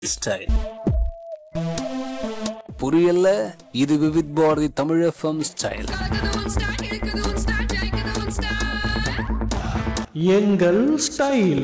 style புரியல இது Vividh Bharati Tamil FM style எங்கள் ஸ்டைல்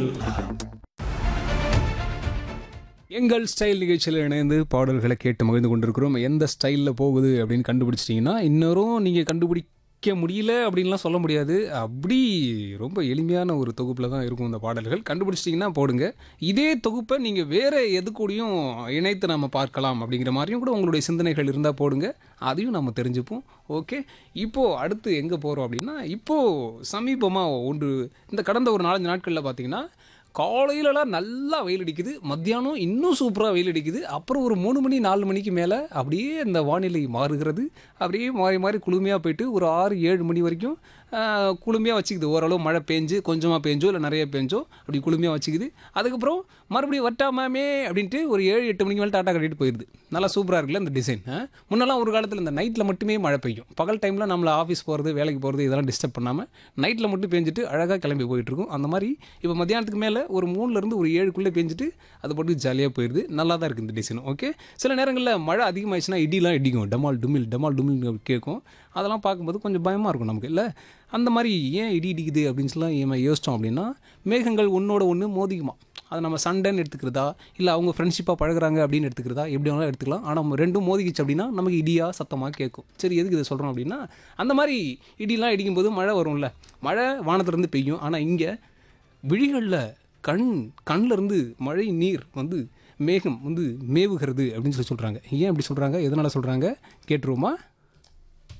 எங்கள் ஸ்டைல் நிகழ்ச்சியில் இணைந்து பாடல்களை கேட்டு மகிழ்ந்து கொண்டிருக்கிறோம் எந்த ஸ்டைலில் போகுது அப்படின்னு கண்டுபிடிச்சிட்டிங்கன்னா இன்னொரும் நீங்கள் கண்டுபிடிக்க முடியல அப்படின்லாம் சொல்ல முடியாது அப்படி ரொம்ப எளிமையான ஒரு தொகுப்பில் தான் இருக்கும் இந்த பாடல்கள் கண்டுபிடிச்சிட்டிங்கன்னா போடுங்க இதே தொகுப்பை நீங்கள் வேறு எது கூடயும் இணைத்து நம்ம பார்க்கலாம் அப்படிங்கிற மாதிரியும் கூட உங்களுடைய சிந்தனைகள் இருந்தால் போடுங்க அதையும் நம்ம தெரிஞ்சுப்போம் ஓகே இப்போது அடுத்து எங்கே போகிறோம் அப்படின்னா இப்போது சமீபமாக ஒன்று இந்த கடந்த ஒரு நாலஞ்சு நாட்களில் பார்த்தீங்கன்னா காலையிலலாம் நல்லா வெயில் அடிக்குது மத்தியானம் இன்னும் சூப்பராக வெயில் அடிக்குது அப்புறம் ஒரு மூணு மணி நாலு மணிக்கு மேலே அப்படியே இந்த வானிலை மாறுகிறது அப்படியே மாறி மாறி குளுமையாக போயிட்டு ஒரு ஆறு ஏழு மணி வரைக்கும் குளுமையாக வச்சுக்குது ஓரளவு மழை பெஞ்சு கொஞ்சமாக பெஞ்சோ இல்லை நிறைய பெஞ்சோ அப்படி குளுமையாக வச்சுக்குது அதுக்கப்புறம் மறுபடியும் வட்டாமாமே அப்படின்ட்டு ஒரு ஏழு எட்டு மணிக்கு மேலே டாட்டா கட்டிட்டு போயிடுது நல்லா சூப்பராக இருக்குல்ல இந்த டிசைன் முன்னெல்லாம் ஒரு காலத்தில் இந்த நைட்டில் மட்டுமே மழை பெய்யும் பகல் டைமில் நம்மளை ஆஃபீஸ் போகிறது வேலைக்கு போகிறது இதெல்லாம் டிஸ்டர்ப் பண்ணாமல் நைட்டில் மட்டும் பெஞ்சிட்டு அழகாக கிளம்பி போயிட்டுருக்கும் அந்த மாதிரி இப்போ மத்தியானத்துக்கு மேலே ஒரு மூணுலேருந்து ஒரு ஏழுக்குள்ளே பெஞ்சிட்டு அது பாட்டுக்கு ஜாலியாக போயிடுது நல்லா தான் இருக்குது இந்த டிசைன் ஓகே சில நேரங்களில் மழை அதிகமாகிடுச்சுன்னா இடிலாம் இடிக்கும் டமால் டுமில் டமால் டுமில் கேட்கும் அதெல்லாம் பார்க்கும்போது கொஞ்சம் பயமாக இருக்கும் நமக்கு இல்லை அந்த மாதிரி ஏன் இடி இடிக்குது அப்படின்னு சொல்லி நம்ம யோசித்தோம் அப்படின்னா மேகங்கள் ஒன்றோட ஒன்று மோதிக்குமா அதை நம்ம சண்டைன்னு எடுத்துக்கிறதா இல்லை அவங்க ஃப்ரெண்ட்ஷிப்பாக பழகுறாங்க அப்படின்னு எடுத்துக்கிறதா எப்படி வேணாலும் எடுத்துக்கலாம் ஆனால் நம்ம ரெண்டும் மோதிக்கிச்சு அப்படின்னா நமக்கு இடியாக சத்தமாக கேட்கும் சரி எதுக்கு இதை சொல்கிறோம் அப்படின்னா அந்த மாதிரி இடிலாம் இடிக்கும்போது மழை வரும்ல மழை வானத்துலேருந்து பெய்யும் ஆனால் இங்கே விழிகளில் கண் கண்ணில் இருந்து மழை நீர் வந்து மேகம் வந்து மேவுகிறது அப்படின்னு சொல்லி சொல்கிறாங்க ஏன் அப்படி சொல்கிறாங்க எதனால் சொல்கிறாங்க கேட்டுருவோமா